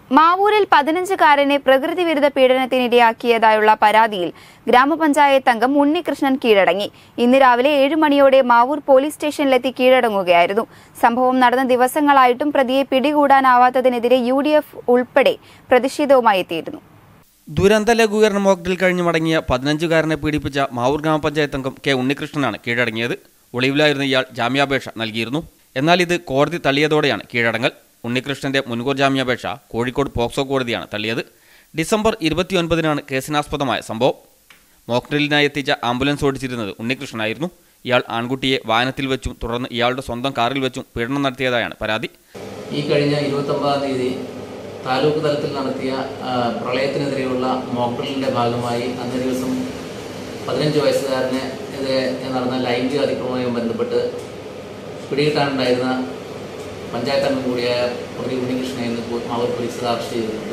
മാവൂരിൽ പതിനഞ്ചുകാരനെ പ്രകൃതി വിരുദ്ധ പീഡനത്തിനിരയാക്കിയതായുള്ള പരാതിയിൽ ഗ്രാമപഞ്ചായത്ത് അംഗം ഉണ്ണികൃഷ്ണൻ കീഴടങ്ങി ഇന്ന് രാവിലെ ഏഴ് മണിയോടെ മാവൂർ പോലീസ് സ്റ്റേഷനിലെത്തി കീഴടങ്ങുകയായിരുന്നു സംഭവം നടന്ന ദിവസങ്ങളായിട്ടും പ്രതിയെ പിടികൂടാനാവാത്തതിനെതിരെ യു ഡി എഫ് ഉൾപ്പെടെ പ്രതിഷേധവുമായി എത്തിയിരുന്നു ദുരന്ത ലഘൂകരണ മോക്ഡിൽ കഴിഞ്ഞു മടങ്ങിയ പതിനഞ്ചുകാരനെ പീഡിപ്പിച്ച മാവൂർ ഗ്രാമപഞ്ചായത്ത് അംഗം കെ ഉണ്ണികൃഷ്ണനാണ് കീഴടങ്ങിയത് ഒളിവിലായിരുന്ന ഇയാൾ ജാമ്യാപേക്ഷ നൽകിയിരുന്നു എന്നാൽ ഇത് കോടതി തള്ളിയതോടെയാണ് കീഴടങ്ങൽ ഉണ്ണികൃഷ്ണന്റെ മുൻകൂർ ജാമ്യാപേക്ഷ കോഴിക്കോട് പോക്സോ കോടതിയാണ് തള്ളിയത് ഡിസംബർ ഇരുപത്തിയൊൻപതിനാണ് കേസിനാസ്പദമായ സംഭവം മോക്ഡ്രില്ലിനായി എത്തിച്ച ആംബുലൻസ് ഓടിച്ചിരുന്നത് ഉണ്ണികൃഷ്ണനായിരുന്നു ഇയാൾ ആൺകുട്ടിയെ വാഹനത്തിൽ വെച്ചും തുടർന്ന് ഇയാളുടെ സ്വന്തം കാറിൽ വെച്ചും പീഡനം നടത്തിയതായാണ് പരാതി ഈ കഴിഞ്ഞ ഇരുപത്തൊമ്പതാം തീയതി താലൂക്ക് തലത്തിൽ നടത്തിയ ആ, പ്രളയത്തിനെതിരെയുള്ള മോക്ഡ്രില്ലിൻ്റെ ഭാഗമായി അന്നേ ദിവസം പതിനഞ്ച് വയസ്സുകാരനെ എതിരെ നടന്ന ലൈംഗിക അതിക്രമവുമായി ബന്ധപ്പെട്ട് പിടികിട്ടാനുണ്ടായിരുന്ന പഞ്ചായത്ത് അംഗം കൂടിയായ പ്രതി ഉണ്ണികൃഷ്ണനെ ഇന്ന് പോ- മാവൂർ പോലീസ് അറസ്റ്റ് ചെയ്തിട്ടുണ്ട്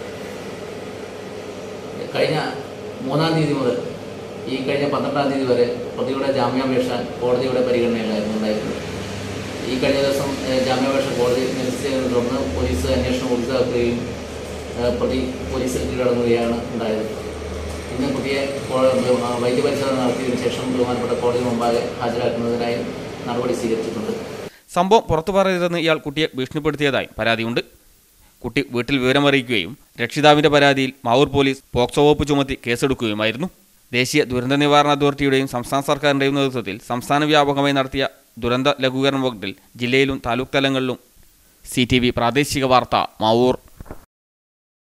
കഴിഞ്ഞ മൂന്നാം തീയതി മുതൽ ഈ കഴിഞ്ഞ പന്ത്രണ്ടാം തീയതി വരെ പ്രതിയുടെ ജാമ്യാപേക്ഷ കോടതിയുടെ പരിഗണനയിലായിരുന്നു ഉണ്ടായിരുന്നത് ഈ കഴിഞ്ഞ ദിവസം ഏഹ്, ജാമ്യാപേക്ഷ കോടതി നിരസിച്ചതിനെ തുടർന്ന് പോലീസ് അന്വേഷണം ഉത്സാഹക്കുകയും പ്രതി പോലീസിൽ കീഴടങ്ങുകയാണ് ഉണ്ടായത് ഇന്ന് പ്രതിയെ കോ- ആ, വൈദ്യപരിശോധന നടത്തിയതിനു ശേഷം ബഹുമാനപ്പെട്ട കോടതി മുമ്പാകെ ഹാജരാക്കുന്നതിനായി നടപടി സ്വീകരിച്ചിട്ടുണ്ട് സംഭവം പുറത്തു പറയരുതെന്ന് ഇയാൾ കുട്ടിയെ ഭീഷണിപ്പെടുത്തിയതായി പരാതിയുണ്ട് കുട്ടി വീട്ടിൽ വിവരമറിയിക്കുകയും രക്ഷിതാവിന്റെ പരാതിയിൽ മാവൂർ പോലീസ് പോക്സോ വകുപ്പ് ചുമത്തി കേസെടുക്കുകയുമായിരുന്നു ദേശീയ ദുരന്ത നിവാരണ അതോറിറ്റിയുടെയും സംസ്ഥാന സർക്കാരിന്റെയും നേതൃത്വത്തിൽ സംസ്ഥാന വ്യാപകമായി നടത്തിയ ദുരന്ത ലഘൂകരണ വകുപ്പിൽ ജില്ലയിലും താലൂക്ക് തലങ്ങളിലും സി പ്രാദേശിക വാർത്ത മാവൂർ